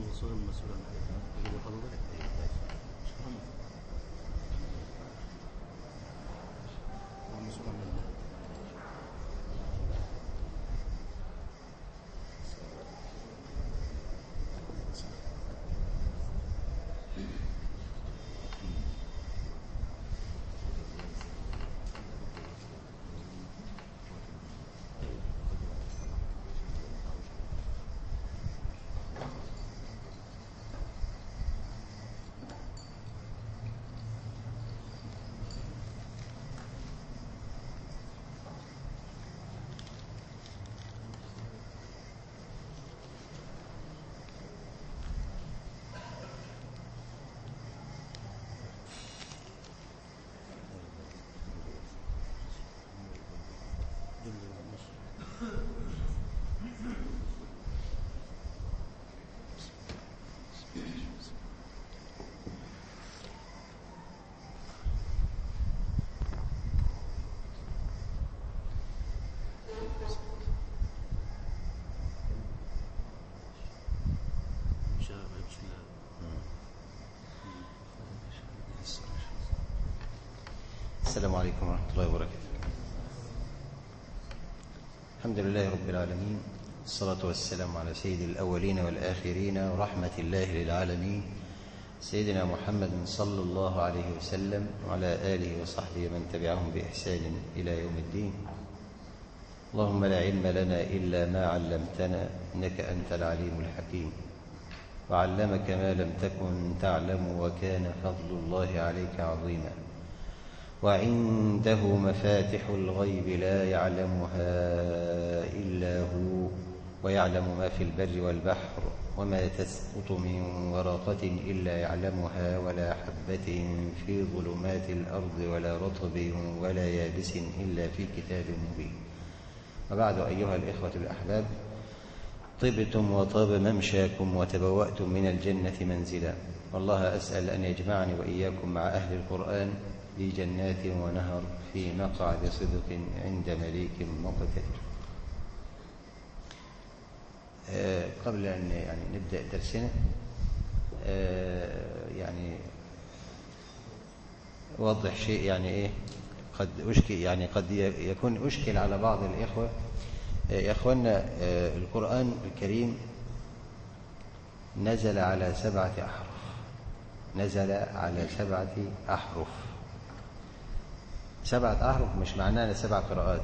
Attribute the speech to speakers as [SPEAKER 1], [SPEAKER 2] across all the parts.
[SPEAKER 1] الرسول المسؤول عن هذا يجب حضرتك هو مسؤول عن المال. مش عارف مش
[SPEAKER 2] السلام عليكم ورحمة الله وبركاته الحمد لله رب العالمين الصلاة والسلام على سيد الأولين والآخرين ورحمة الله للعالمين سيدنا محمد صلى الله عليه وسلم وعلى آله وصحبه من تبعهم بإحسان إلى يوم الدين اللهم لا علم لنا إلا ما علمتنا إنك أنت العليم الحكيم وعلمك ما لم تكن تعلم وكان فضل الله عليك عظيما وعنده مفاتح الغيب لا يعلمها إلا هو ويعلم ما في البر والبحر وما تسقط من ورقة إلا يعلمها ولا حبة في ظلمات الأرض ولا رطب ولا يابس إلا في كتاب مبين وبعد أيها الإخوة الأحباب طبتم وطاب ممشاكم وتبوأتم من الجنة منزلا والله أسأل أن يجمعني وإياكم مع أهل القرآن في جنات ونهر في مقعد صدق عند مليك مقتدر آه، قبل أن يعني نبدأ درسنا آه، يعني أوضح شيء يعني إيه قد أشكل يعني قد يكون أشكل على بعض الإخوة آه، يا أخوانا آه، القرآن الكريم نزل على سبعة أحرف نزل على سبعة أحرف سبعة أحرف مش معناها سبع قراءات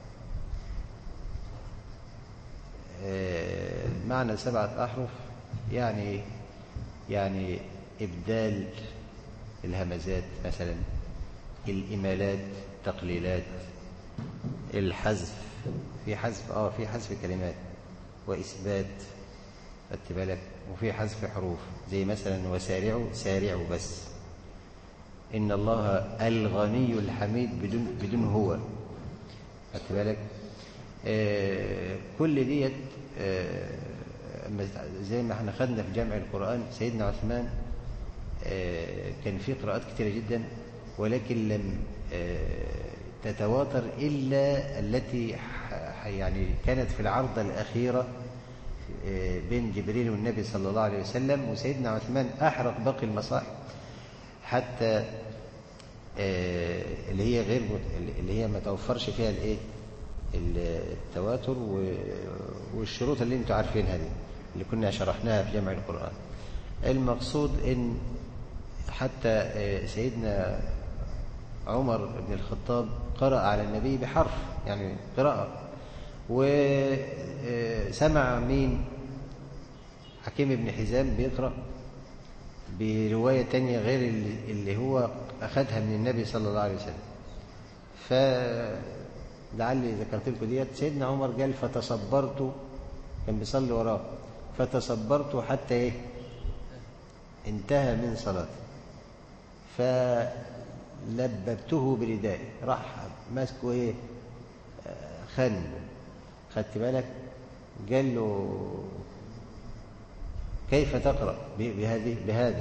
[SPEAKER 2] آه، معنى سبعة أحرف يعني يعني إبدال الهمزات مثلا الإمالات تقليلات الحذف في حذف اه في حذف كلمات وإثبات خدت بالك وفي حذف حروف زي مثلا وسارعوا سارعوا بس إن الله الغني الحميد بدون بدون هو خدت بالك آه كل ديت آه أما زي ما احنا خدنا في جامع القرآن سيدنا عثمان آه كان في قراءات كثيرة جدا ولكن لم آه تتواتر إلا التي ح- يعني كانت في العرضة الأخيرة آه بين جبريل والنبي صلى الله عليه وسلم وسيدنا عثمان أحرق باقي المصاحف حتى آه، اللي هي غير مت- اللي هي ما توفرش فيها الايه التواتر و- والشروط اللي انتوا عارفينها دي اللي كنا شرحناها في جمع القرآن المقصود ان حتى آه، سيدنا عمر بن الخطاب قرأ على النبي بحرف يعني قراءة وسمع مين حكيم بن حزام بيقرأ برواية تانية غير اللي اللي هو أخذها من النبي صلى الله عليه وسلم فلعلي ذكرت لكم ديت سيدنا عمر قال فتصبرت كان بيصلي وراه فتصبرت حتى ايه انتهى من صلاته فلببته بردائي راح ماسكه ايه آه، خن خدت بالك قال له كيف تقرأ ب- بهذه بهذا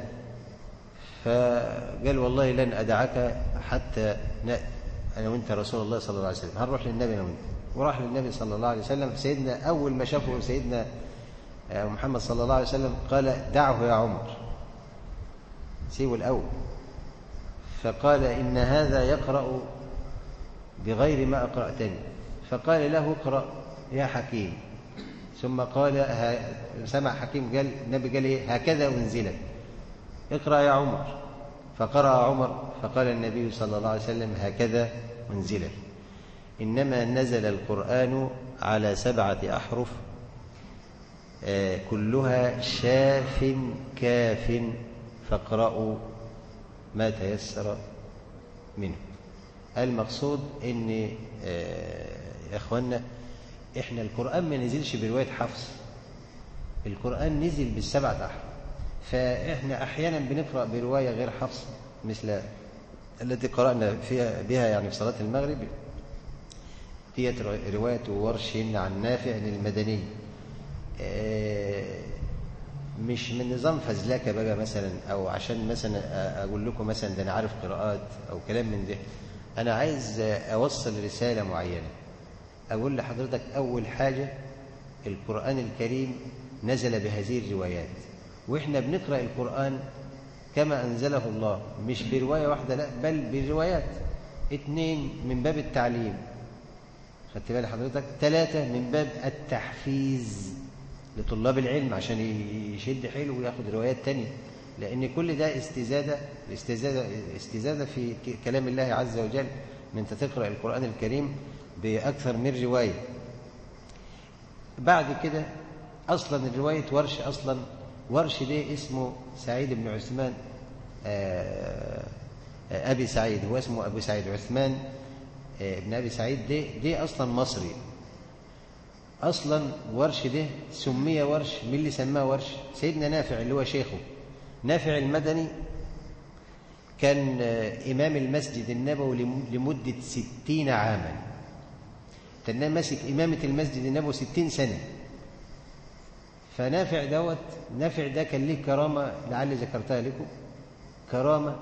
[SPEAKER 2] فقال والله لن أدعك حتى نأتي أنا وأنت رسول الله صلى الله عليه وسلم هنروح للنبي أنا وأنت وراح للنبي صلى الله عليه وسلم سيدنا أول ما شافه سيدنا آه، محمد صلى الله عليه وسلم قال دعه يا عمر سيبه الأول فقال إن هذا يقرأ بغير ما أقرأتني فقال له اقرأ يا حكيم ثم قال سمع حكيم قال النبي قال إيه هكذا أنزلت اقرأ يا عمر فقرأ عمر فقال النبي صلى الله عليه وسلم هكذا أنزلت إنما نزل القرآن على سبعة أحرف آه، كلها شاف كاف فاقرأوا ما تيسر منه المقصود ان آه، يا اخوانا احنا القرآن ما نزلش برواية حفص القرآن نزل بالسبعة أحرف فإحنا أحيانا بنقرأ برواية غير حفص مثل التي قرأنا فيها بها يعني في صلاة المغرب هي رواية ورش عن نافع المدني آه، مش من نظام فزلكة بقى مثلا أو عشان مثلا أقول لكم مثلا ده أنا عارف قراءات أو كلام من ده أنا عايز أوصل رسالة معينة أقول لحضرتك أول حاجة القرآن الكريم نزل بهذه الروايات وإحنا بنقرأ القرآن كما أنزله الله مش برواية واحدة لا بل بروايات اثنين من باب التعليم خدت بالي حضرتك ثلاثة من باب التحفيز لطلاب العلم عشان يشد حيله وياخد روايات تانية لأن كل ده استزادة استزادة استزادة في كلام الله عز وجل من أنت تقرأ القرآن الكريم بأكثر من رواية بعد كده أصلا الرواية ورش أصلا ورش ده اسمه سعيد بن عثمان آه، آه، أبي سعيد هو اسمه أبو سعيد عثمان آه، ابن أبي سعيد ده, ده أصلا مصري أصلا ورش ده سمي ورش مين اللي سماه ورش سيدنا نافع اللي هو شيخه نافع المدني كان إمام المسجد النبوي لمدة ستين عاما كان ماسك إمامة المسجد النبوي ستين سنة فنافع دوت نافع ده كان ليه كرامة لعل ذكرتها لكم كرامة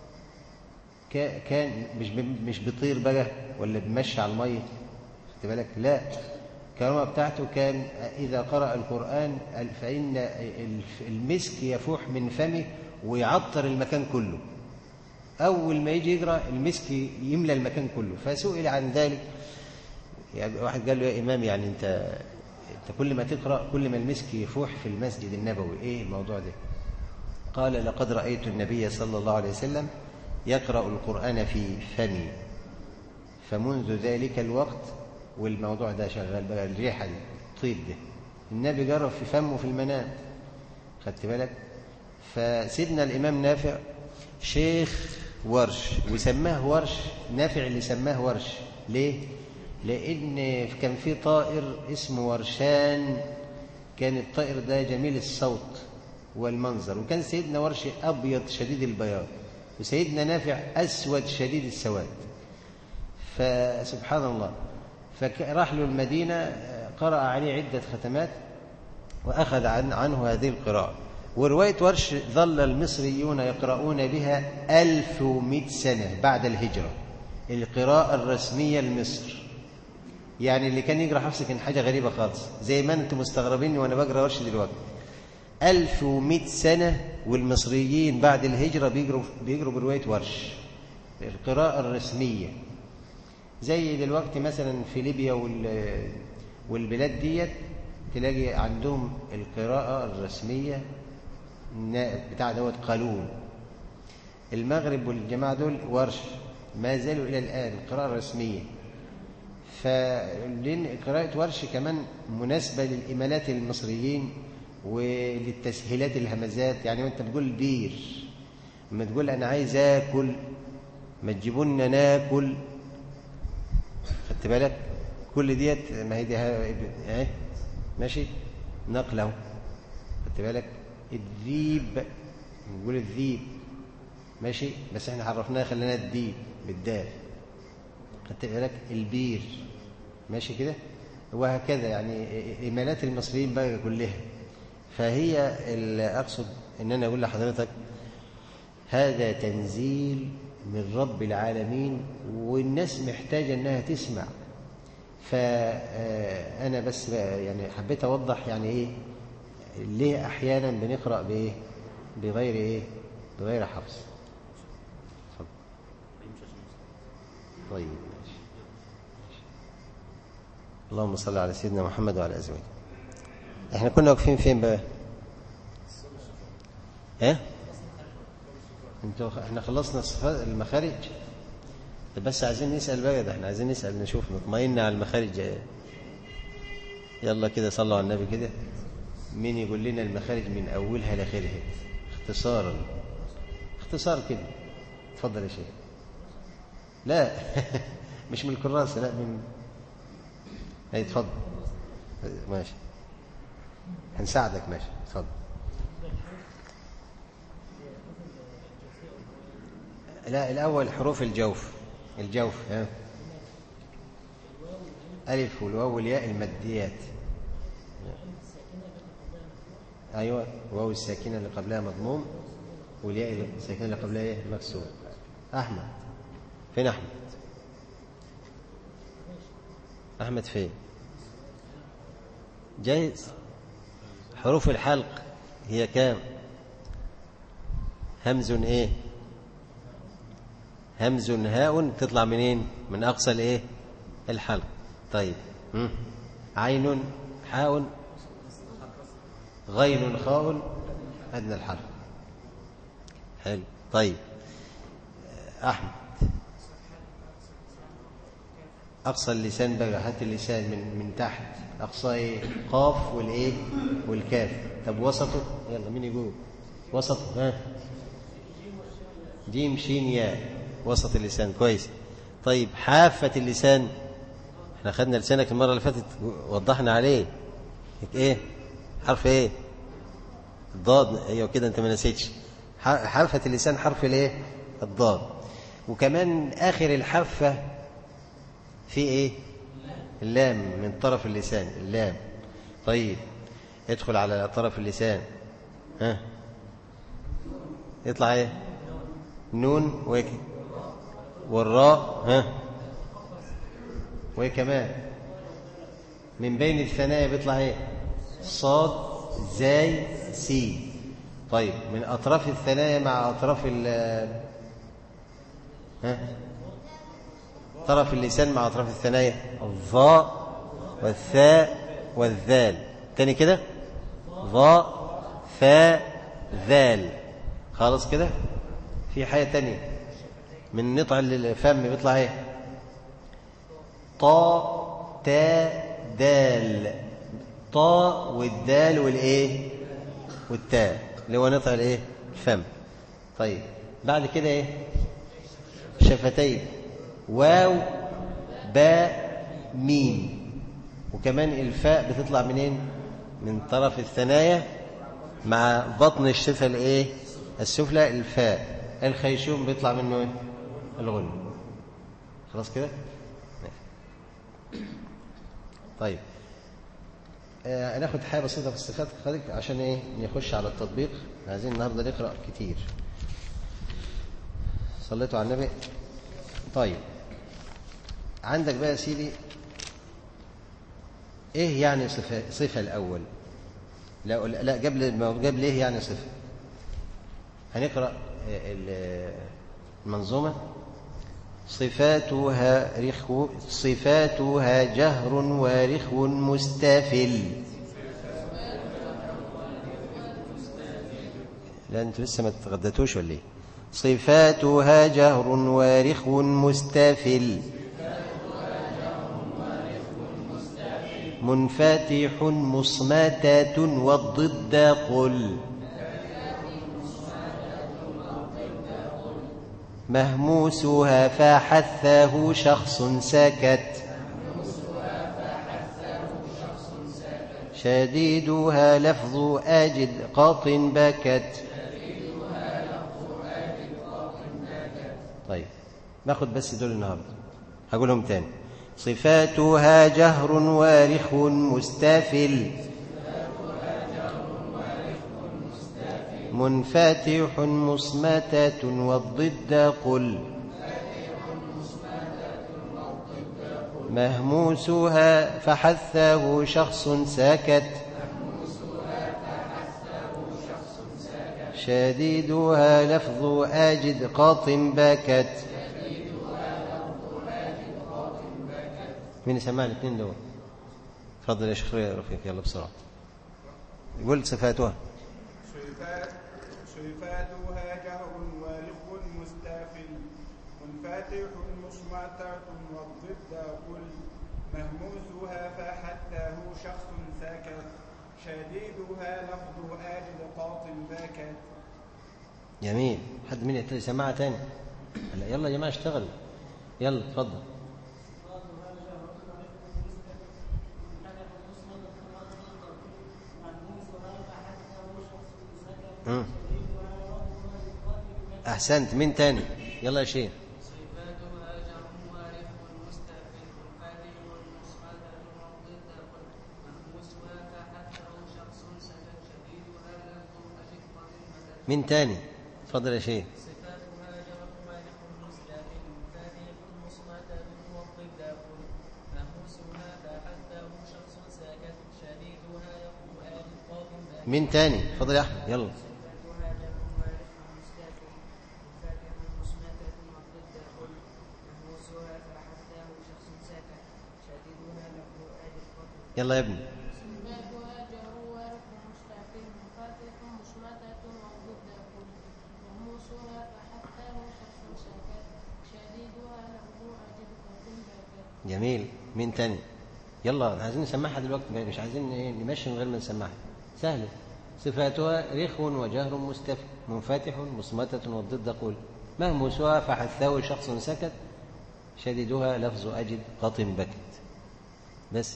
[SPEAKER 2] كان مش مش بيطير بقى ولا بيمشي على المية خدت بالك لا الكرامة بتاعته كان إذا قرأ القرآن فإن المسك يفوح من فمه ويعطر المكان كله أول ما يجي يقرأ المسك يملى المكان كله فسئل عن ذلك يعني واحد قال له يا إمام يعني أنت أنت كل ما تقرأ كل ما المسك يفوح في المسجد النبوي إيه الموضوع ده قال لقد رأيت النبي صلى الله عليه وسلم يقرأ القرآن في فمي فمنذ ذلك الوقت والموضوع ده شغال بقى الريحة الطيب ده النبي جرب في فمه في المنام خدت بالك فسيدنا الإمام نافع شيخ ورش وسماه ورش نافع اللي سماه ورش ليه؟ لأن كان في طائر اسمه ورشان كان الطائر ده جميل الصوت والمنظر وكان سيدنا ورش أبيض شديد البياض وسيدنا نافع أسود شديد السواد فسبحان الله فراح له المدينة قرأ عليه عدة ختمات وأخذ عن عنه هذه القراءة ورواية ورش ظل المصريون يقرؤون بها ألف ومئة سنة بعد الهجرة القراءة الرسمية لمصر يعني اللي كان يقرأ حفص كان حاجة غريبة خالص زي ما أنتم مستغربين وأنا بقرأ ورش دلوقتي ألف ومئة سنة والمصريين بعد الهجرة بيقروا بيقروا برواية ورش القراءة الرسمية زي دلوقتي مثلا في ليبيا والبلاد ديت تلاقي عندهم القراءة الرسمية بتاع دوت قانون المغرب والجماعة دول ورش ما زالوا إلى الآن القراءة الرسمية فلأن قراءة ورش كمان مناسبة للإمالات المصريين وللتسهيلات الهمزات يعني وانت بتقول بير لما تقول أنا عايز آكل ما تجيبونا ناكل خدت بالك كل ديت ما هي دي اهي ماشي نقله خدت بالك الذيب نقول الذيب ماشي بس احنا عرفناها خلينا الديب بالدال خدت بالك البير ماشي كده وهكذا يعني إيمانات المصريين بقى كلها فهي اللي أقصد إن أنا أقول لحضرتك هذا تنزيل من رب العالمين والناس محتاجة أنها تسمع فأنا بس يعني حبيت أوضح يعني إيه ليه أحيانا بنقرأ بإيه بغير إيه بغير حفظ اتفضل.
[SPEAKER 1] يمشي عشان يصلي.
[SPEAKER 2] طيب ماشي اللهم صل على سيدنا محمد وعلى ازواجه احنا كنا واقفين فين بقى ايه انتوا احنا خلصنا الصفات المخارج طب بس عايزين نسال بقى ده احنا عايزين نسال نشوف نطمئن على المخارج يلا كده صلوا على النبي كده مين يقول لنا المخارج من اولها لاخرها اختصارا اختصار كده اتفضل يا شيخ لا مش من الكراسة لا من اي اتفضل ماشي هنساعدك ماشي اتفضل لا الأول حروف الجوف الجوف ها ألف والواو والياء الماديات أيوة واو الساكنة اللي قبلها مضموم والياء الساكنة اللي قبلها ايه مكسور أحمد فين أحمد أحمد فين جايز حروف الحلق هي كام همز ايه همز هاء تطلع منين من أقصى الايه الحلق طيب هم؟ عين حاء غين خاء أدنى الحلق حلو طيب أحمد أقصى اللسان بقى هات اللسان من من تحت أقصى إيه؟ قاف والإيه والكاف طب وسطه يلا مين يقول وسطه ها جيم شين ياء وسط اللسان كويس طيب حافة اللسان احنا خدنا لسانك المرة اللي فاتت وضحنا عليه هيك ايه حرف ايه الضاد ايوه كده انت ما نسيتش حافة اللسان حرف الايه الضاد وكمان اخر الحافة في ايه اللام من طرف اللسان اللام طيب ادخل على طرف اللسان ها يطلع ايه نون وك والراء ها وايه كمان من بين الثنايا بيطلع ايه صاد زاي سين طيب من اطراف الثنايا مع اطراف ال ها طرف اللسان مع أطراف الثنايا الظاء والثاء والذال تاني كده ظاء ثاء ذال خلاص كده في حاجة تانية من نطع الفم بيطلع ايه طاء تاء دال طاء والدال والايه والتاء اللي هو نطع الايه الفم طيب بعد كده ايه شفتين واو باء ميم وكمان الفاء بتطلع منين من طرف الثنايا مع بطن الشفة الايه السفلى الفاء الخيشوم بيطلع منه ايه الغن خلاص كده طيب آه ناخد حاجه بسيطه في الصفات خليك عشان ايه نخش على التطبيق عايزين النهارده نقرا كتير صليتوا على النبي طيب عندك بقى يا سيدي ايه يعني صفة, صفة الأول لا لا قبل قبل ايه يعني صفة هنقرأ المنظومة صفاتها رخو صفاتها جهر ورخو مستفل لا انتوا لسه ما تغدتوش ولا ايه صفاتها جهر ورخو مستفل منفتح مصمتة والضد قل مهموسها فحثه شخص سكت شديدها لفظ أجد قط بكت طيب ناخد بس دول النهارده هقولهم تاني صفاتها جهر وارخ مستفل منفتح مصمتة والضد قل مهموسها فحثه شخص سكت شديدها لفظ أجد قاط بكت مين يسمع الاثنين دول اتفضل يا شيخ رفيق يلا بسرعة يقول صفاتها
[SPEAKER 3] صفات صفاتها جهر والغ مستافل منفتح مصمتة والضد كل مهموسها فحتاه شخص ساكت شديدها لفظ آجد قاط باكت
[SPEAKER 2] جميل حد مين يبتدي يسمعها تاني هلا يلا يا جماعة اشتغل يلا اتفضل مم. أحسنت مين تاني يلا يا شيخ
[SPEAKER 4] صفاتها جر وارث مستقل فاتح مصمدة والضد قل مهموسها فحتى شخص سكت شديدها لفظ أشقة مثل
[SPEAKER 2] مين تاني اتفضل يا شيخ
[SPEAKER 4] صفاتها جر وارث مستقل فاتح مصمدة والضد قل مهموسها فحتى شخص سكت شديدها يقول آل قاف
[SPEAKER 2] مين تاني اتفضل يا أحمد يلا
[SPEAKER 4] صفاتها جر وارث مستقل فاتح مصمدة والضد قل مهموسها فحتى شخص سكت شديدها لفظ آل قاف
[SPEAKER 2] يلا يا ابني
[SPEAKER 5] صفاتها جر ورق مستقل منفتح مشمتة وضد كل مهموسها فحتاه شخص سكت شديدها له أجد قاتل باكت
[SPEAKER 2] جميل مين تاني يلا عايزين نسمعها دلوقتي مش عايزين إيه نمشي من غير ما نسمعها سهلة صفاتها رخو وجهر مستفل منفتح مصمتة والضد قول مهموسها فحثاه شخص سكت شديدها لفظ أجد قط بكت بس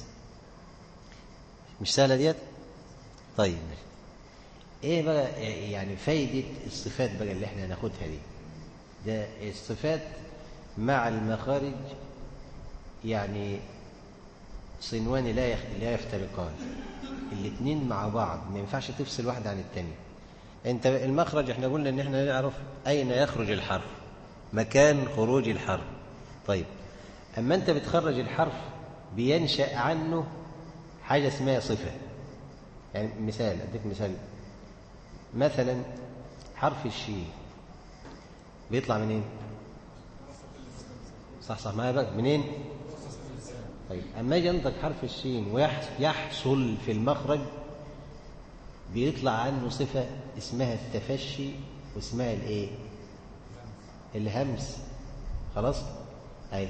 [SPEAKER 2] مش سهلة ديت طيب ماشي. ايه بقى يعني فايدة الصفات بقى اللي احنا هناخدها دي ده الصفات مع المخارج يعني صنوان لا يخ... لا يفترقان الاثنين مع بعض ما ينفعش تفصل واحد عن الثاني انت المخرج احنا قلنا ان احنا نعرف اين يخرج الحرف مكان خروج الحرف طيب اما انت بتخرج الحرف بينشا عنه حاجه اسمها صفه يعني مثال اديك مثال مثلا حرف الشين بيطلع منين صح صح معايا بقى منين طيب اما اجي انطق حرف الشين ويحصل في المخرج بيطلع عنه صفه اسمها التفشي واسمها الايه الهمس خلاص اي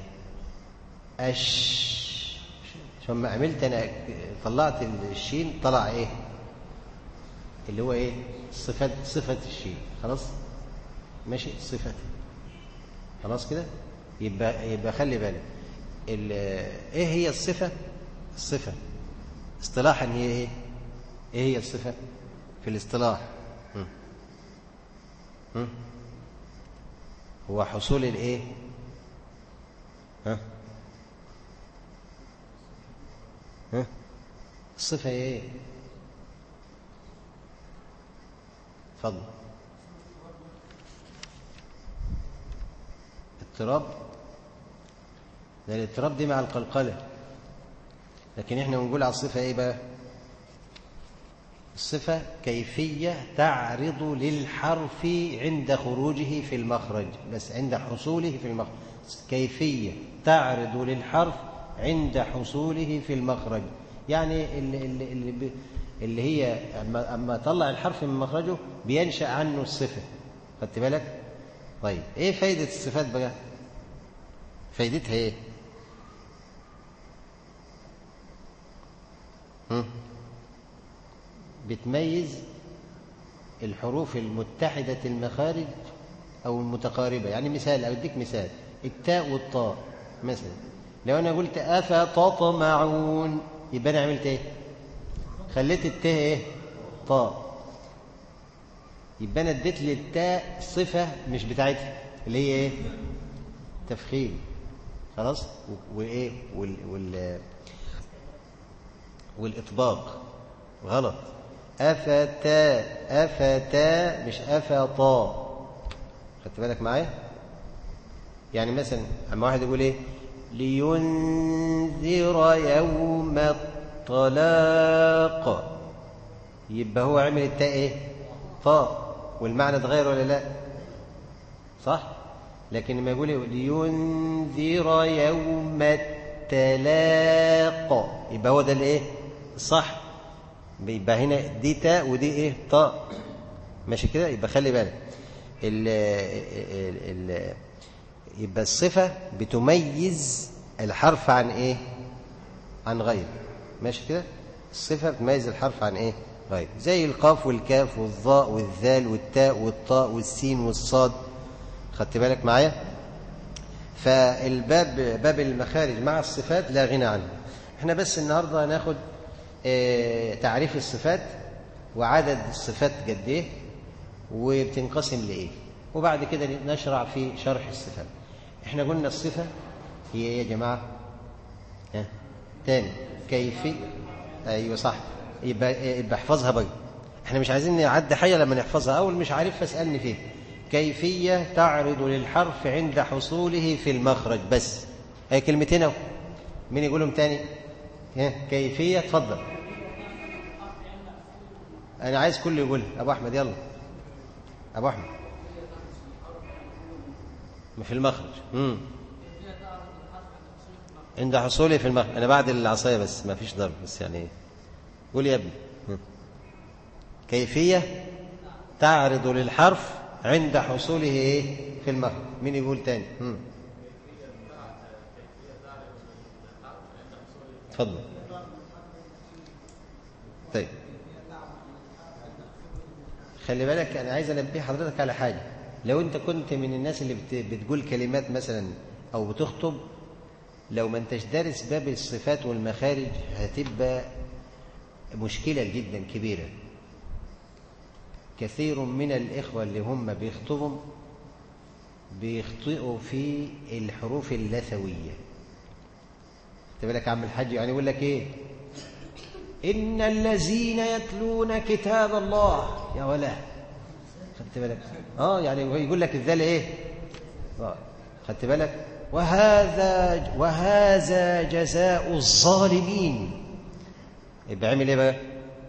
[SPEAKER 2] اش عشان ما عملت انا طلعت الشين طلع ايه اللي هو ايه صفه صفه الشين خلاص ماشي صفه خلاص كده يبقى يبقى خلي بالك ال- ايه هي الصفه الصفه اصطلاحا هي ايه ايه هي الصفه في الاصطلاح هم. هم. هو حصول الايه ها ها الصفه هي ايه اتفضل اضطراب ده الاضطراب دي مع القلقلة لكن احنا بنقول على الصفة ايه بقى الصفة كيفية تعرض للحرف عند خروجه في المخرج بس عند حصوله في المخرج كيفية تعرض للحرف عند حصوله في المخرج يعني اللي, اللي, اللي, ب- اللي هي أما, أما طلع الحرف من مخرجه بينشأ عنه الصفة خدت بالك طيب ايه فايدة الصفات بقى فايدتها ايه هم؟ بتميز الحروف المتحدة المخارج أو المتقاربة يعني مثال أديك مثال التاء والطاء مثلا لو أنا قلت أفتطمعون يبقى أنا عملت إيه؟ خليت التاء إيه؟ طاء يبقى أنا اديت للتاء صفة مش بتاعتها اللي هي إيه؟ تفخيم خلاص و- وإيه؟ وال, وال والإطباق غلط أفتا أفتا مش أفطا خدت بالك معايا يعني مثلا أما واحد يقول إيه لينذر يوم الطلاق يبقى هو عمل التاء إيه طاء والمعنى اتغير ولا لا صح لكن لما يقول لينذر يوم التلاق يبقى هو ده الايه صح يبقى هنا دي تاء ودي ايه طاء ماشي كده يبقى خلي بالك ال ال ال يبقى الصفة بتميز الحرف عن ايه عن غيره ماشي كده الصفة بتميز الحرف عن ايه غيره زي القاف والكاف والظاء والذال والتاء والطاء والسين والصاد خدت بالك معايا فالباب باب المخارج مع الصفات لا غنى عنه احنا بس النهارده هناخد اه تعريف الصفات وعدد الصفات قد ايه وبتنقسم لايه وبعد كده نشرع في شرح الصفات احنا قلنا الصفه هي ايه يا جماعه ها تاني كيفيه ايوه صح يبقى يبقى احفظها بقى احنا مش عايزين نعدي حاجه لما نحفظها اول مش عارف فاسالني فيه كيفيه تعرض للحرف عند حصوله في المخرج بس هي كلمتين اهو مين يقولهم تاني ها كيفيه اتفضل انا عايز كل يقولها ابو احمد يلا ابو احمد في المخرج امم عند حصوله في المخرج انا بعد العصايه بس ما فيش ضرب بس يعني قول يا ابني كيفيه تعرض للحرف عند حصوله ايه في المخرج مين يقول تاني مم. اتفضل طيب خلي بالك انا عايز انبه حضرتك على حاجه لو انت كنت من الناس اللي بتقول كلمات مثلا او بتخطب لو ما انتش دارس باب الصفات والمخارج هتبقى مشكله جدا كبيره كثير من الإخوة اللي هم بيخطبوا بيخطئوا في الحروف اللثوية خدت بالك يا عم الحاج يعني يقول لك ايه إن الذين يتلون كتاب الله يا ولا خدت بالك اه يعني يقول لك الذال ايه آه. خدت بالك وهذا وهذا جزاء الظالمين يبقى عمل ايه بقى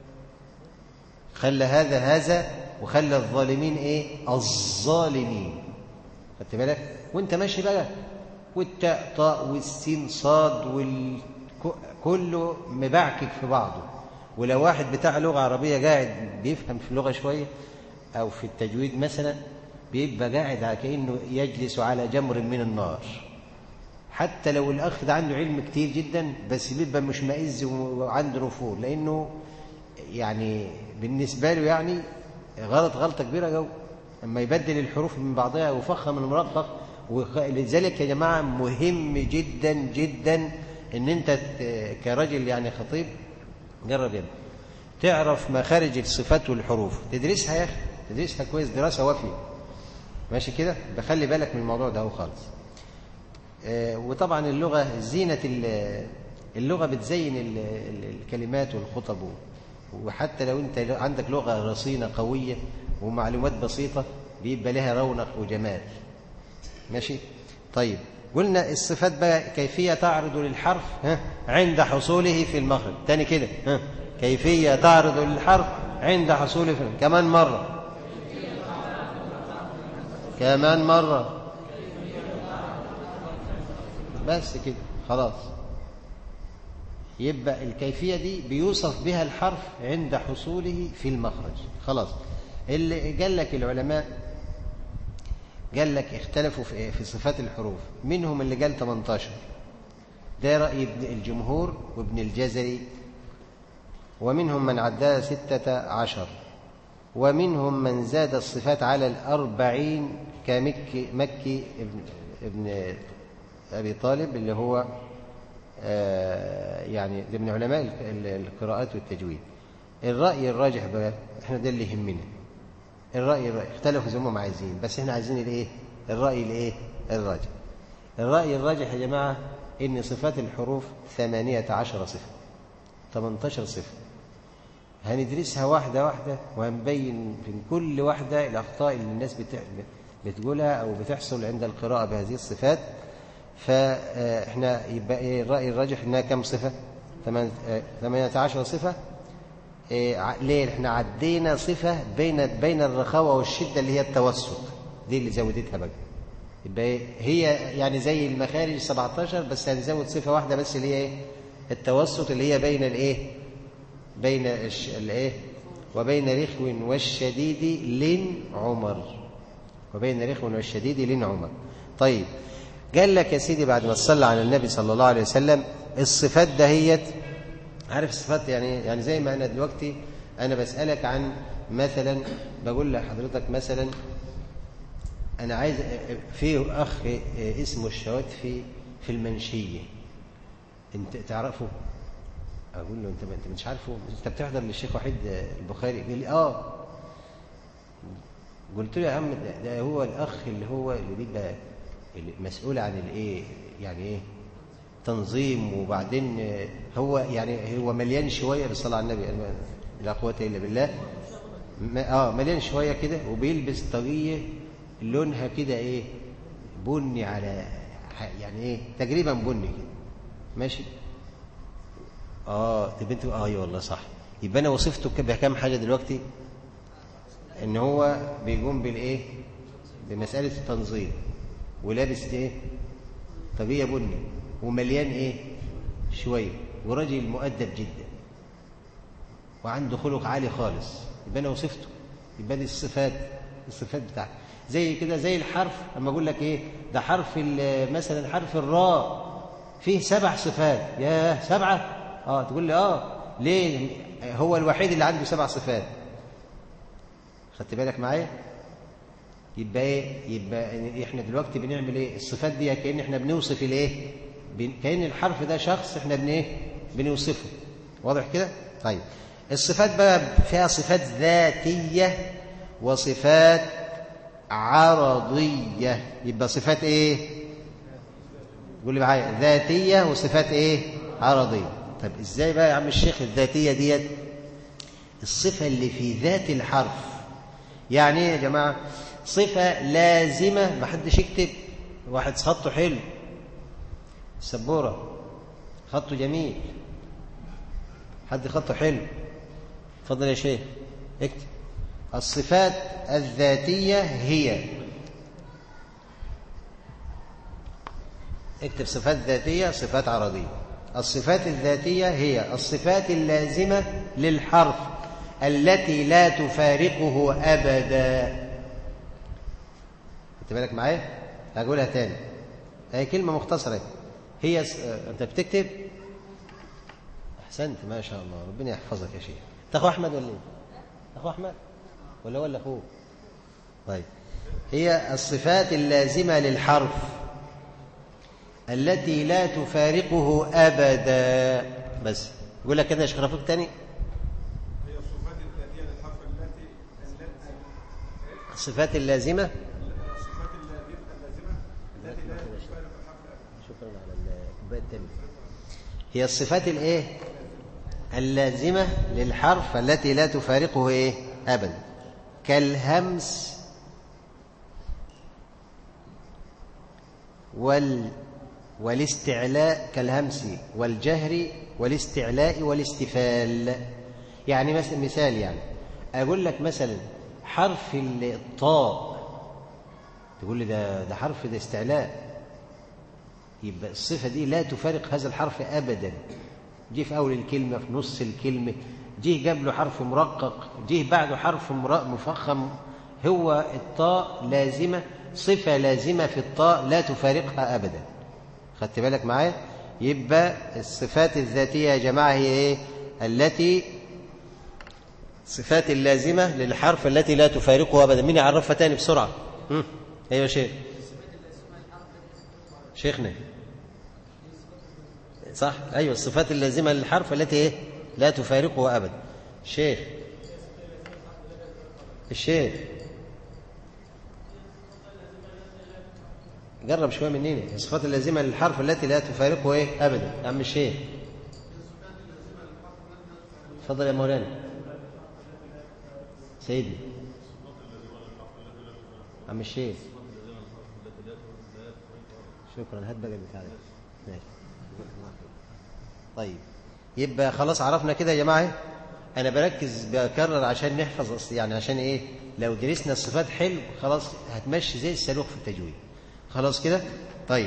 [SPEAKER 2] خلى هذا هذا وخلى الظالمين ايه الظالمين خدت بالك وانت ماشي بقى والتاء طاء والسين صاد وال كله مبعكك في بعضه ولو واحد بتاع لغه عربيه قاعد بيفهم في اللغه شويه او في التجويد مثلا بيبقى قاعد على كانه يجلس على جمر من النار حتى لو الاخ ده عنده علم كتير جدا بس بيبقى مش مائز وعنده نفور لانه يعني بالنسبة له يعني غلط غلطة كبيرة جو أما يبدل الحروف من بعضها ويفخم المرفق ولذلك يا جماعة مهم جدا جدا ان انت كراجل يعني خطيب جرب يا تعرف مخارج الصفات والحروف تدرسها يا اخي تدرسها كويس دراسة وافية ماشي كده بخلي بالك من الموضوع ده خالص وطبعا اللغة زينة اللغة بتزين الكلمات والخطب وحتى لو انت عندك لغه رصينه قويه ومعلومات بسيطه بيبقى لها رونق وجمال ماشي طيب قلنا الصفات بقى كيفيه تعرض للحرف ها عند حصوله في المخرج تاني كده ها كيفيه تعرض للحرف عند حصوله في كمان مره كمان مره بس كده خلاص يبقى الكيفية دي بيوصف بها الحرف عند حصوله في المخرج خلاص اللي قال لك العلماء قال لك اختلفوا في, في صفات الحروف منهم اللي قال 18 ده رأي ابن الجمهور وابن الجزري ومنهم من عداها ستة عشر ومنهم من زاد الصفات على الأربعين كمكي مكي ابن, ابن أبي طالب اللي هو يعني ده من علماء القراءات والتجويد الرأي الراجح بقى احنا ده اللي يهمنا الرأي الراجح اختلفوا زي ما هم عايزين بس احنا عايزين الايه الرأي الايه الراجح الرأي الراجح يا جماعة ان صفات الحروف ثمانية عشر صفة 18 صفة هندرسها واحدة واحدة وهنبين في كل واحدة الأخطاء اللي الناس بتقولها أو بتحصل عند القراءة بهذه الصفات فاحنا يبقى ايه الرأي الراجح انها كم صفة 18 صفة إيه ع- ليه احنا عدينا صفة بين بين الرخاوة والشدة اللي هي التوسط دي اللي زودتها بقى يبقى إيه؟ هي يعني زي المخارج 17 بس هنزود صفة واحدة بس اللي هي ايه التوسط اللي هي بين الايه بين الش... الايه وبين رخو والشديد لن عمر وبين رخو والشديد لن عمر طيب قال لك يا سيدي بعد ما تصلى على النبي صلى الله عليه وسلم الصفات دهيت عارف الصفات يعني يعني زي ما انا دلوقتي انا بسالك عن مثلا بقول لحضرتك مثلا انا عايز في اخ اسمه الشواتفي في المنشيه انت تعرفه اقول له انت انت مش عارفه انت بتحضر للشيخ وحيد البخاري قال لي اه قلت له يا عم ده, ده هو الاخ اللي هو اللي بيبقى مسؤول عن الايه يعني ايه تنظيم وبعدين هو يعني هو مليان شويه بالصلاه على النبي لا قوه الا بالله اه مليان شويه كده وبيلبس طاقيه لونها كده ايه بني على يعني ايه تقريبا بني كده ماشي اه طب انت اه ايوه والله صح يبقى انا وصفته بكام حاجه دلوقتي ان هو بيقوم بالايه بمساله التنظيم ولابس ايه طاقيه بني ومليان ايه شويه وراجل مؤدب جدا وعنده خلق عالي خالص يبقى انا وصفته يبقى دي الصفات الصفات بتاعته زي كده زي الحرف لما اقول لك ايه ده حرف مثلا حرف الراء فيه سبع صفات يا سبعه اه تقول لي اه ليه هو الوحيد اللي عنده سبع صفات خدت بالك معايا يبقى ايه يبقى احنا دلوقتي بنعمل ايه الصفات دي كأن احنا بنوصف الايه كأن الحرف ده شخص احنا بن ايه بنوصفه واضح كده طيب الصفات بقى فيها صفات ذاتية وصفات عرضية يبقى صفات ايه قول لي معايا ذاتية وصفات ايه عرضية طب ازاي بقى يا عم الشيخ الذاتية ديت الصفة اللي في ذات الحرف يعني ايه يا جماعة صفة لازمة ما حدش يكتب واحد خطه حلو السبورة خطه جميل حد خطه حلو اتفضل يا شيخ اكتب الصفات الذاتية هي اكتب صفات ذاتية صفات عرضية الصفات الذاتية هي الصفات اللازمة للحرف التي لا تفارقه أبدا انت بالك معايا هقولها تاني هي كلمة مختصرة هي س... انت بتكتب احسنت ما شاء الله ربنا يحفظك يا شيخ انت اخو احمد ولا ايه اخو احمد ولا ولا اخوه طيب هي الصفات اللازمة للحرف التي لا تفارقه أبدا بس يقول لك كده يا شيخ رفيق تاني
[SPEAKER 3] هي الصفات الذاتية للحرف التي
[SPEAKER 2] الصفات اللازمة
[SPEAKER 3] الصفات اللازمة التي لا تفارق الحرف أبدا
[SPEAKER 2] شكرا على الكوبايه التانية هي الصفات الايه اللازمة للحرف التي لا تفارقه ايه ابدا كالهمس وال والاستعلاء كالهمس والجهر والاستعلاء والاستفال يعني مثلا مثال يعني اقول لك مثلا حرف الطاء تقول لي ده ده حرف ده استعلاء يبقى الصفة دي لا تفارق هذا الحرف أبدا جه في أول الكلمة في نص الكلمة جه جاب له حرف مرقق جه بعده حرف مفخم هو الطاء لازمة صفة لازمة في الطاء لا تفارقها أبدا خدت بالك معايا يبقى الصفات الذاتية يا جماعة هي إيه التي صفات اللازمة للحرف التي لا تفارقه أبدا مين يعرفها تاني بسرعة هم؟ أيوة شيخ شيخنا صح أيوة الصفات اللازمة للحرف التي إيه؟ لا تفارقه أبدا شيخ الشيخ قرب شوية منين الصفات اللازمة للحرف التي لا تفارقه إيه أبدا يا عم الشيخ تفضل يا مولانا سيدي عم الشيخ شكرا هات بقى البتاع ده ماشي طيب يبقى خلاص عرفنا كده يا جماعه انا بركز بكرر عشان نحفظ أصل- يعني عشان ايه لو درسنا الصفات حلو خلاص هتمشي زي السلوك في التجويد خلاص كده طيب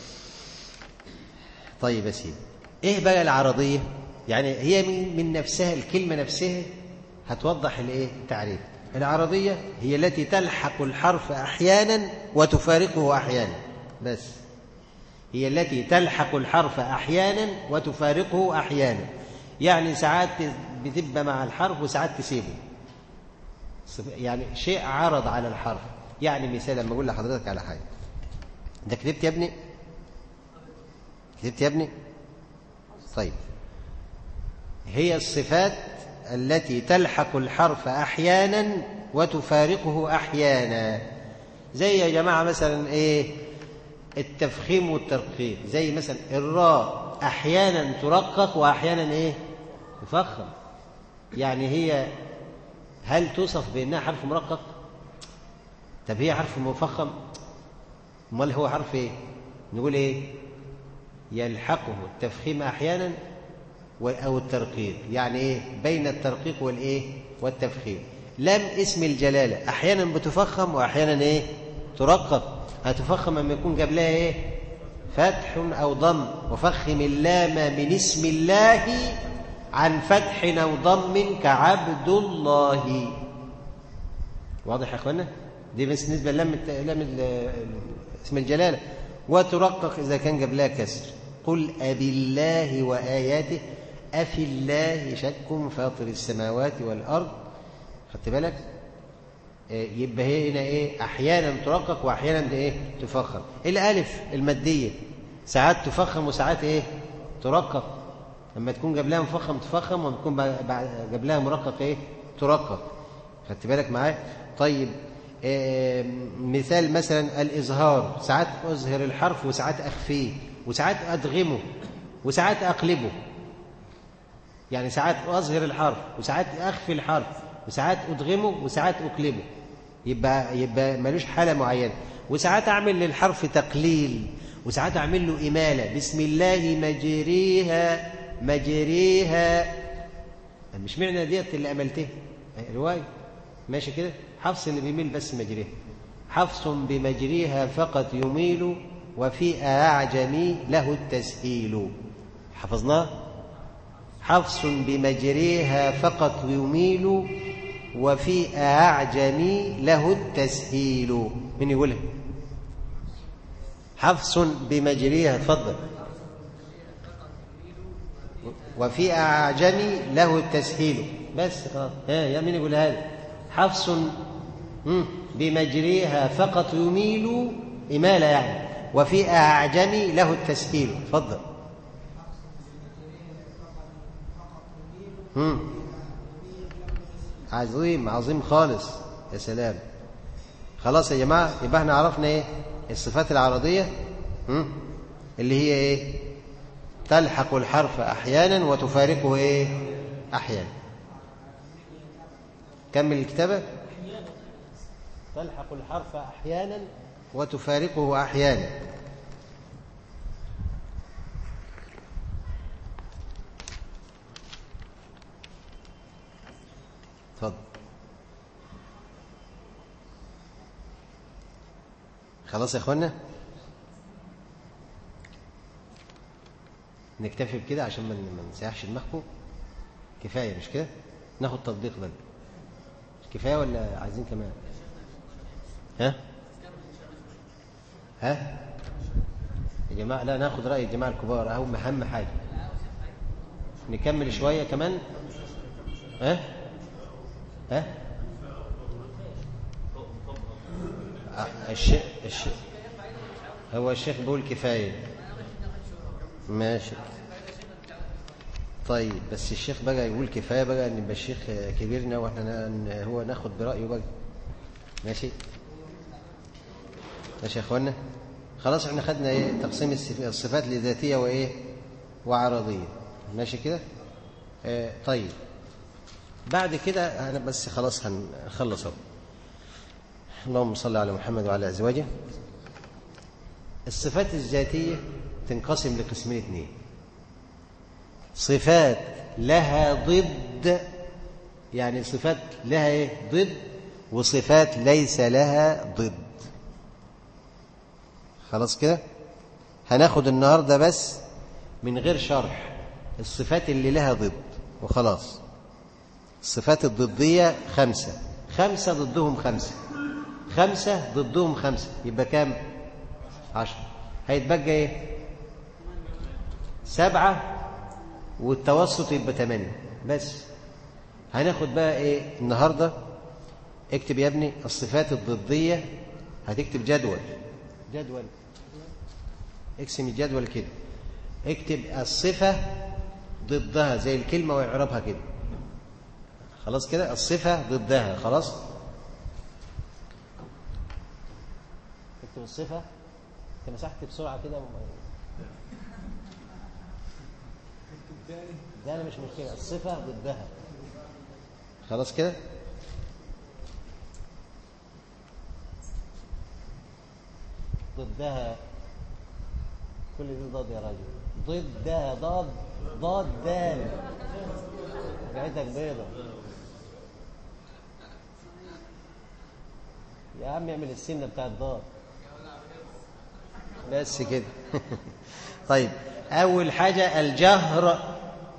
[SPEAKER 2] طيب يا سيدي ايه بقى العرضيه يعني هي من, من نفسها الكلمه نفسها هتوضح الايه التعريف العرضيه هي التي تلحق الحرف احيانا وتفارقه احيانا بس هي التي تلحق الحرف احيانا وتفارقه احيانا يعني ساعات بتبقى مع الحرف وساعات تسيبه صف- يعني شيء عرض على الحرف يعني مثال لما اقول لحضرتك على حاجه ده كتبت يا ابني كتبت يا ابني طيب هي الصفات التي تلحق الحرف احيانا وتفارقه احيانا زي يا جماعه مثلا ايه التفخيم والترقيق زي مثلا الراء احيانا ترقق واحيانا ايه تفخم يعني هي هل توصف بانها حرف مرقق طب هي حرف مفخم امال هو حرف ايه نقول ايه يلحقه التفخيم احيانا و- او الترقيق يعني ايه بين الترقيق والايه والتفخيم لم اسم الجلاله احيانا بتفخم واحيانا ايه ترقق هتفخم لما يكون قبلها ايه فتح او ضم وفخم اللام من اسم الله عن فتح او ضم كعبد الله واضح يا اخوانا دي بس بالنسبه للام الت- لام ال- ال- اسم الجلاله وترقق اذا كان قبلها كسر قل أبالله وآياته أفي الله شك فاطر السماوات والأرض خدت بالك آه، يبقى هي هنا ايه احيانا ترقق واحيانا ايه تفخم الالف الماديه ساعات تفخم وساعات ايه ترقق لما تكون قبلها مفخم تفخم ولما تكون بعد- بعد- قبلها مرقق ايه ترقق خدت بالك معايا طيب آه، مثال مثلا الإظهار ساعات أظهر الحرف وساعات أخفيه وساعات أدغمه وساعات أقلبه يعني ساعات أظهر الحرف وساعات أخفي الحرف وساعات أدغمه وساعات أقلبه يبقى يبقى ملوش حالة معينة وساعات أعمل للحرف تقليل وساعات أعمل له إمالة بسم الله مجريها مجريها مش معنى ديت اللي أملتها رواية ماشي كده حفص اللي بيميل بس مجريها حفص بمجريها فقط يميل وفي أعجمي له التسهيل حفظناه حفص بمجريها فقط يميل وفي أعجمي له التسهيل من يقولها حفص بمجريها تفضل وفي أعجمي له التسهيل بس خلاص ها يا مين يقول هذا حفص مم، بمجريها فقط يميل إمالة يعني وفي أعجمي له التسهيل تفضل مم. عظيم عظيم خالص يا سلام خلاص يا جماعة يبقى احنا عرفنا ايه الصفات العرضية مم. اللي هي ايه تلحق الحرف احيانا وتفارقه ايه احيانا كمل الكتابة تلحق الحرف احيانا وتفارقه احيانا اتفضل خلاص يا اخوانا نكتفي بكده عشان ما ما نسيحش دماغكم كفايه مش كده ناخد تطبيق ده كفايه ولا عايزين كمان ها ها يا جماعه لا ناخد راي الجماعه الكبار اهم اهم حاجه نكمل شويه كمان ها ها آه، الشيخ الشيخ هو الشيخ بيقول كفايه ماشي طيب بس الشيخ بقى يقول كفايه بقى ان يبقى الشيخ كبيرنا واحنا ن- هو ناخد برايه بقى ماشي ماشي يا اخوانا خلاص احنا خدنا ايه تقسيم الصف- الصفات لذاتيه وايه وعرضيه ماشي كده آه طيب بعد كده انا بس خلاص هنخلص اهو اللهم صل على محمد وعلى ازواجه الصفات الذاتيه تنقسم لقسمين اثنين صفات لها ضد يعني صفات لها ايه ضد وصفات ليس لها ضد خلاص كده هناخد النهاردة بس من غير شرح الصفات اللي لها ضد وخلاص الصفات الضدية خمسة خمسة ضدهم خمسة خمسة ضدهم خمسة يبقى كام عشر هيتبقى ايه سبعة والتوسط يبقى ثمانية بس هناخد بقى ايه النهاردة اكتب يا ابني الصفات الضدية هتكتب جدول جدول اقسم الجدول كده اكتب الصفة ضدها زي الكلمة ويعربها كده خلاص كده الصفة ضدها خلاص اكتب الصفة انت مسحت بسرعة كده ده انا مش مشكلة الصفة ضدها خلاص كده ضدها كل دي ضاد يا راجل ضدها ضاد ضاد دال بعتك بيضة يا عم اعمل السنة بتاع الضاد بس كده طيب أول حاجة الجهر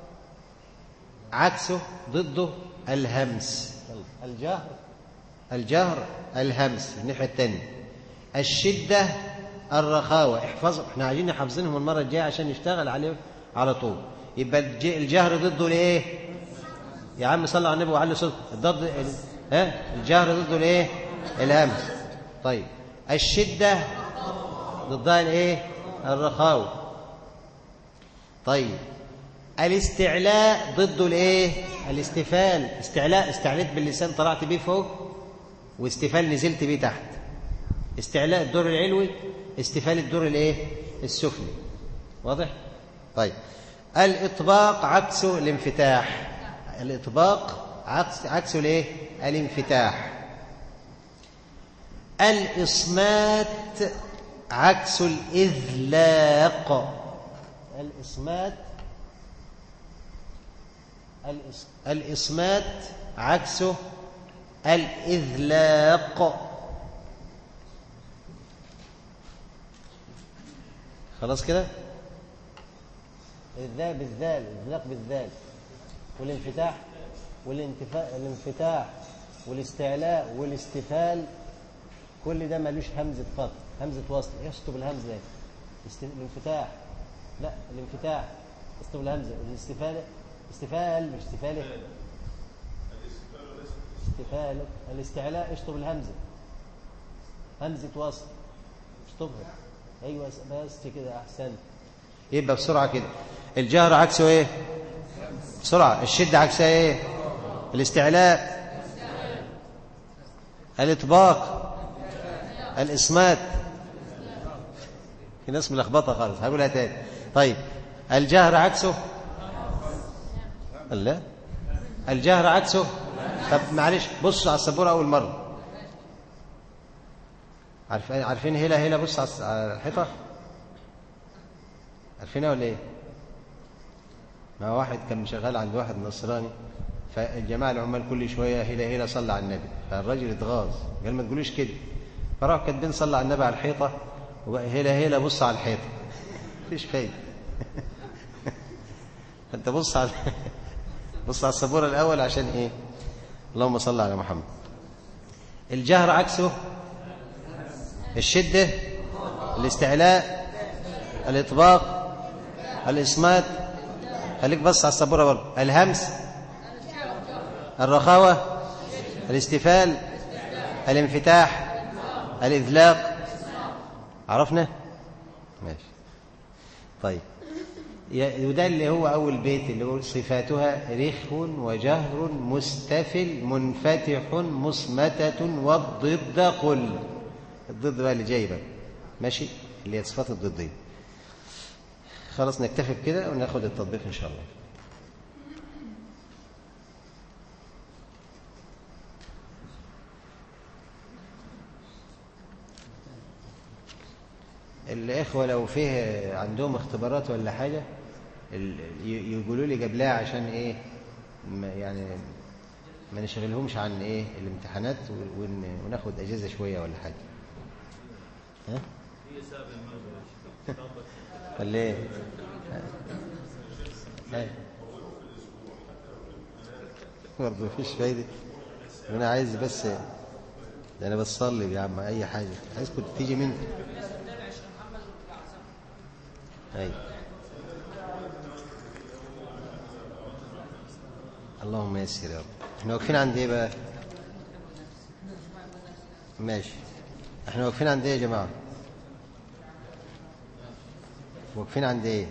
[SPEAKER 2] عكسه ضده الهمس الجهر الجهر الهمس الناحية الثانية الشدة الرخاوة احفظوا احنا عايزين حافظينهم المرة الجاية عشان نشتغل عليه على طول يبقى الج- الجهر ضده الايه يا عم صلى على النبي وعلي صوت ضد ال- ها الجهر ضده الايه الهمس طيب الشدة ضدها الايه الرخاوة طيب الاستعلاء ضده الايه الاستفال استعلاء استعليت باللسان طلعت بيه فوق واستفال نزلت بيه تحت استعلاء الدور العلوي استفال الدور الايه السفلي واضح طيب الاطباق عكسه الانفتاح الاطباق عكس عكسه الايه الانفتاح الاصمات عكس الاذلاق الاصمات الإص- الإصمات عكسه الإذلاق خلاص كده الذال بالذال الإذلاق بالذال والانفتاح والانتفاء الانفتاح والاستعلاء والاستفال كل ده ملوش همزة فصل همزة وصل يشطب الهمزة ده است- الانفتاح لا الانفتاح يشطب الهمزة الاستفالة استفال مش استفالة استفالة الاستعلاء اشطب الهمزة همزة وصل اشطبها ايوه بس كده احسن يبقى بسرعة كده الجهر عكسه ايه بسرعة الشدة عكسها ايه الاستعلاء الإطباق الإصمات في ناس ملخبطة خالص هقولها تاني طيب الجهر عكسه لا الجهر عكسه طب معلش بصوا على السبورة أول مرة عارفين عارفين هلا هلا بص على الس- على الحيطة عارفينها ولا ايه ما واحد كان شغال عند واحد نصراني فالجماعة العمال كل شوية هلا هلا صلى على النبي فالراجل اتغاظ قال ما تقولوش كده فراح كاتبين صلى على النبي على الحيطة وبقى هلا هلا بص على الحيطة مفيش فايدة انت بص على بص على السبورة الأول عشان ايه اللهم صل على محمد الجهر عكسه الشدة الاستعلاء الإطباق الإصمات خليك بص على السبورة برضه الهمس الرخاوة الاستفال الانفتاح الإذلاق عرفنا ماشي طيب ي- وده اللي هو أول بيت اللي هو صفاتها رخ وجهر مستفل منفتح مصمتة والضد قل الضد بقى اللي جاي بقى ماشي اللي هي صفات الضدين خلاص نكتفي بكده وناخد التطبيق إن شاء الله الإخوة لو فيه عندهم اختبارات ولا حاجة ال- ي- يقولوا لي قبلها عشان إيه ما- يعني ما نشغلهمش عن ايه الامتحانات و- ون- وناخد اجازه شويه ولا حاجه ها
[SPEAKER 1] هي سابع الموضوع
[SPEAKER 2] ولا ايه ها. برضه مفيش فايده انا عايز بس ده انا بصلي يا عم اي حاجه عايز كنت تيجي مني ايوه اللهم يسر يا رب احنا واقفين عند ايه بقى ماشي احنا واقفين عند ايه يا جماعه واقفين عند ايه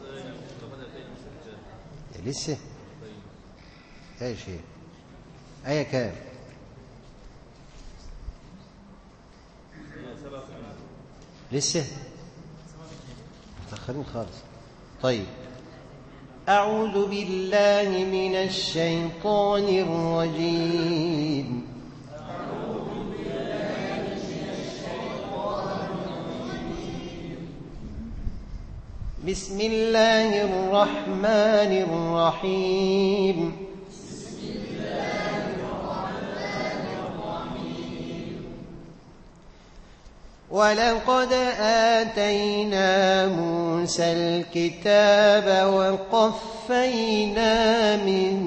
[SPEAKER 2] لسه ايش هي ايه كام لسه متأخرين خالص طيب أعوذ بالله من الشيطان الرجيم بسم الله الرحمن الرحيم ولقد آتينا موسى الكتاب وقفينا من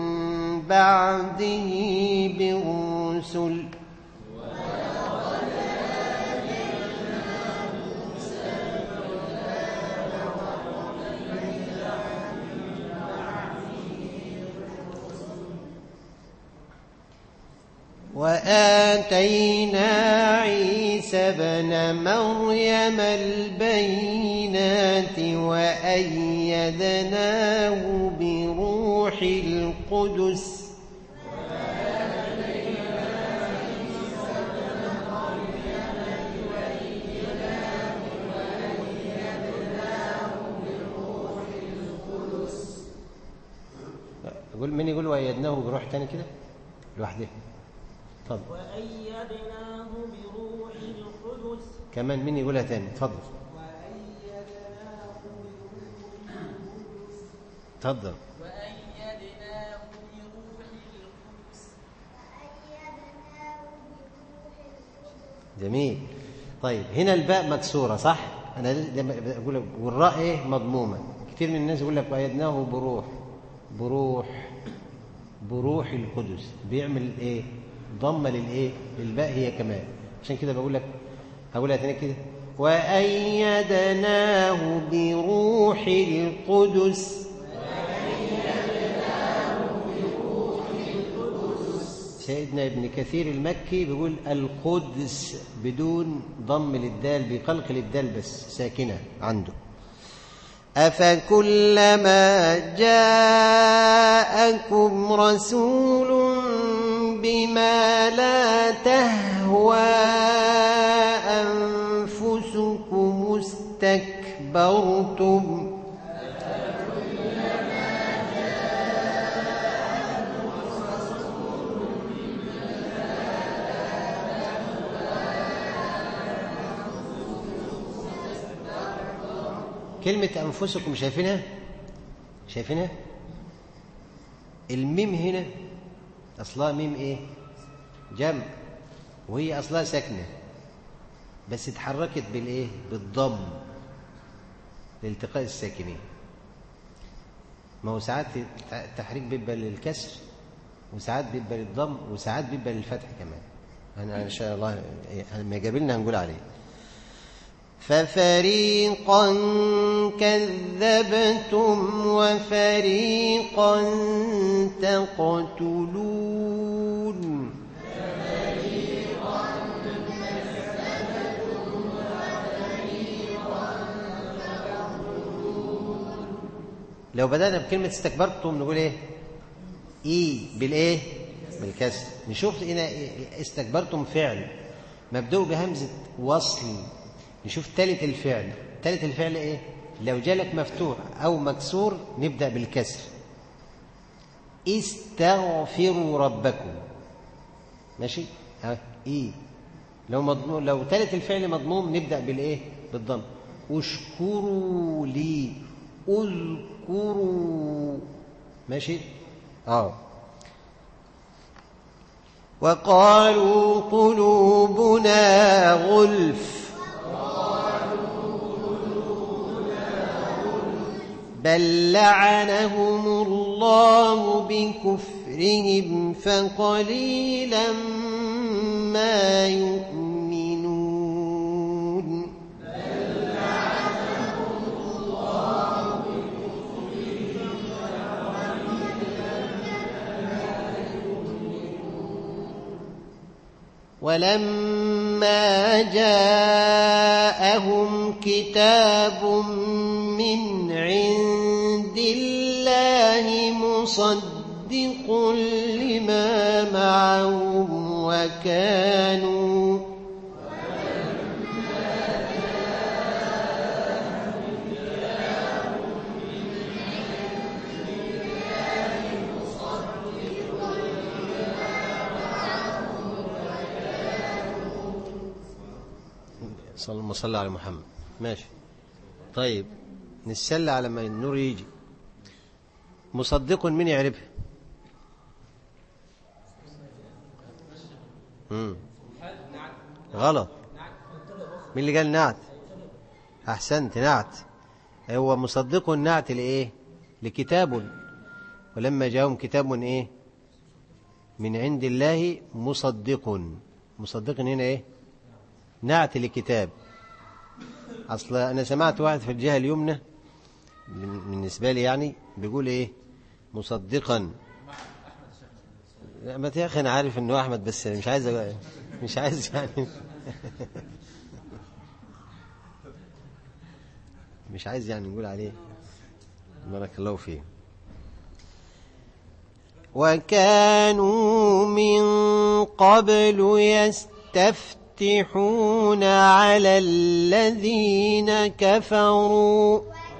[SPEAKER 2] بعده بالرسل وآتينا عيسى ابن مريم البينات وأيدناه بروح القدس يقول مين يقول وأيدناه بروح تاني كده لوحده اتفضل
[SPEAKER 4] وأيدناه بروح القدس
[SPEAKER 2] كمان مين يقولها تاني اتفضل اتفضل
[SPEAKER 4] وأيدناه بروح القدس
[SPEAKER 2] جميل طيب هنا الباء مكسورة صح أنا لما بقول لك والراء إيه مضمومة كتير من الناس يقول لك وأيدناه بروح بروح بروح القدس بيعمل إيه ضمة للإيه للباء هي كمان عشان كده بقول لك هقولها تاني كده وأيدناه بروح القدس سيدنا ابن كثير المكي بيقول القدس بدون ضم للدال بقلقل الدال بس ساكنة عنده أفكلما جاءكم رسول بما لا تهوى أنفسكم استكبرتم كلمة أنفسكم شايفينها؟ شايفينها؟ الميم هنا أصلها ميم إيه؟ جمع وهي أصلها ساكنة بس اتحركت بالإيه؟ بالضم لالتقاء الساكنين ما هو ساعات التحريك بيبقى للكسر وساعات بيبقى للضم وساعات بيبقى للفتح كمان أنا إن شاء الله لما يقابلنا هنقول عليه ففريقا كذبتم وفريقا تقتلون لو بدأنا بكلمة استكبرتم نقول ايه ايه بالايه بالكسر نشوف هنا استكبرتم فعل مبدوء بهمزة وصل نشوف ثالث الفعل ثالث الفعل ايه لو جالك مفتوح او مكسور نبدا بالكسر استغفروا ربكم ماشي ها ايه لو مضموم لو ثالث الفعل مضموم نبدا بالايه بالضم اشكروا لي اذكروا ماشي اه
[SPEAKER 6] وقالوا قلوبنا غلف بل لعنهم الله بكفرهم فقليلا ما يؤمنون ولما جاءهم كتاب من عند الله مصدق لما معهم وكانوا
[SPEAKER 2] صلى الله صلى على محمد ماشي طيب نتسلى على ما النور يجي مصدق من يعرفها مم. غلط مين اللي قال نعت احسنت نعت هو مصدق نعت لايه لكتاب ولما جاءهم كتاب ايه من عند الله مصدق مصدق هنا ايه نعت لكتاب اصل انا سمعت واحد في الجهه اليمنى بالنسبه لي يعني بيقول ايه مصدقا لا ما يا اخي انا عارف انه احمد بس مش عايز أ- مش عايز يعني مش عايز يعني نقول عليه بارك الله فيه
[SPEAKER 6] وكانوا من قبل يستفتحون على الذين كفروا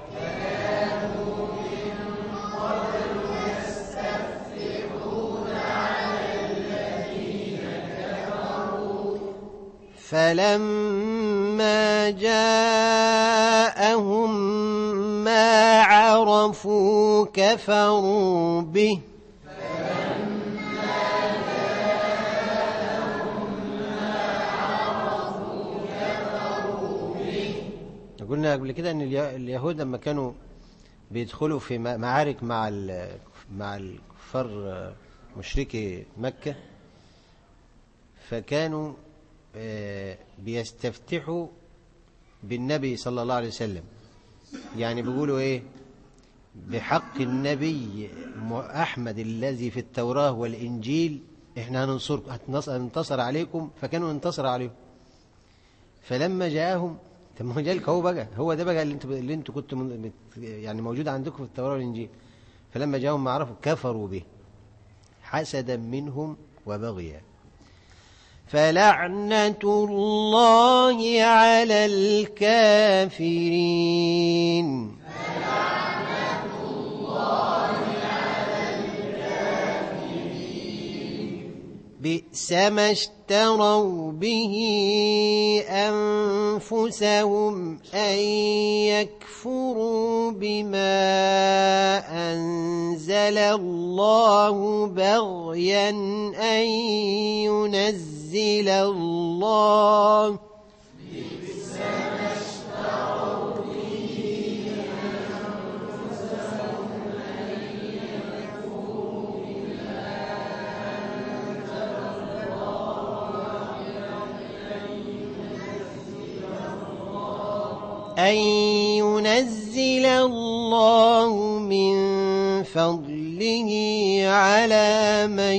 [SPEAKER 6] فلما جاءهم ما عرفوا كفروا به
[SPEAKER 2] قلنا قبل كده ان اليه- اليهود لما كانوا بيدخلوا في م- معارك مع ال- مع الكفار آه، مشركي مكة فكانوا آه، بيستفتحوا بالنبي صلى الله عليه وسلم يعني بيقولوا ايه بحق النبي م- احمد الذي في التوراة والانجيل احنا هننصركم هتنص- هننتصر عليكم فكانوا انتصر عليهم فلما جاءهم طب ما هو جالك هو بقى هو ده بقى اللي انتوا اللي انتوا كنتوا من- بت- يعني موجود عندكم في التوراة والانجيل فلما جاءهم ما عرفوا كفروا به حسدا منهم وبغيا
[SPEAKER 6] فلعنة الله على الكافرين بئس ما اشتروا به أنفسهم أن يكفروا بما أنزل الله بغيا أن ينزل الله أن ينزل الله من فضله على من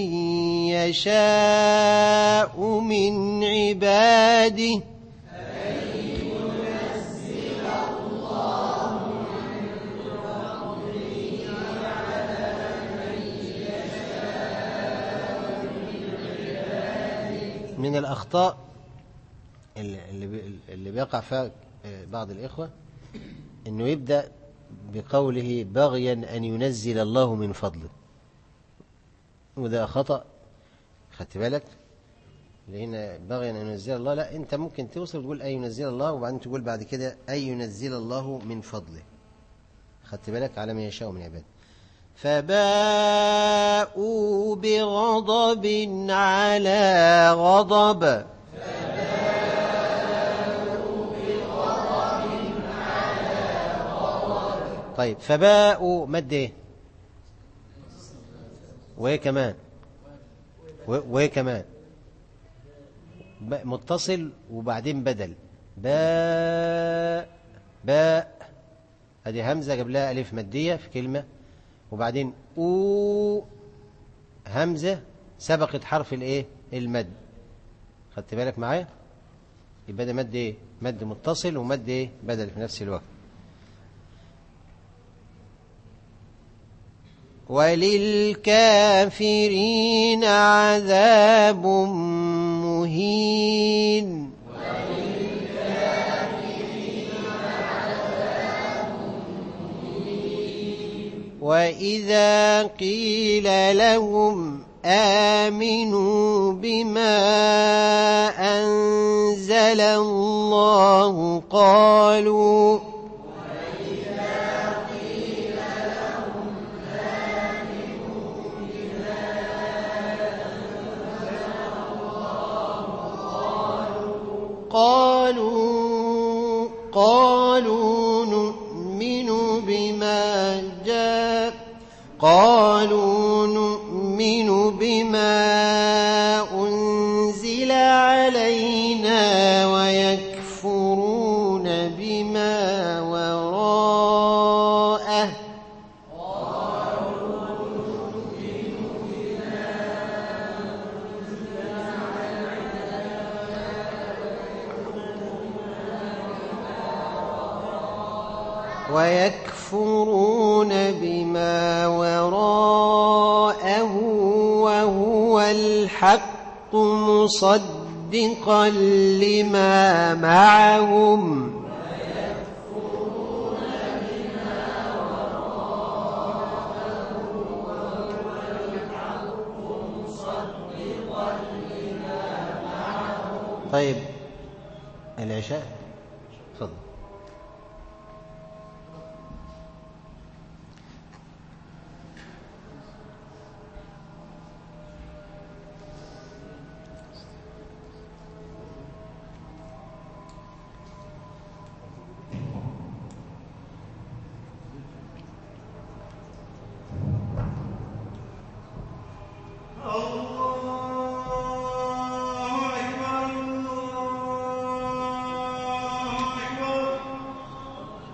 [SPEAKER 6] يشاء من عباده
[SPEAKER 2] من الأخطاء اللي, اللي بي- اللي بيقع فيها آه، بعض الإخوة إنه يبدأ بقوله بغيا أن ينزل الله من فضله وده خطأ خدت بالك لأن بغيا أن ينزل الله لا أنت ممكن توصل تقول أن ينزل الله وبعدين تقول بعد كده أن ينزل الله من فضله خدت بالك على ما يشاء من عباده
[SPEAKER 6] فباءوا بغضب على غضب طيب فباءوا مد ايه وايه كمان و- وايه كمان ب- متصل وبعدين بدل باء باء ادي همزه جاب لها الف ماديه في كلمه وبعدين او همزه سبقت حرف الايه المد خدت بالك معايا يبقى ده مد ايه مد متصل ومد ايه بدل في نفس الوقت وللكافرين عذاب مهين وإذا قيل لهم آمنوا بما أنزل الله قالوا قالوا قالوا نؤمن بما جاء قالوا نؤمن بما أنزل علينا ويكفرون بما وراءه ويكفرون بما وراءه وهو الحق مصدقا لما معهم طيب العشاء تفضل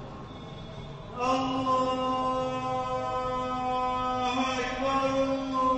[SPEAKER 3] الله أكبر الله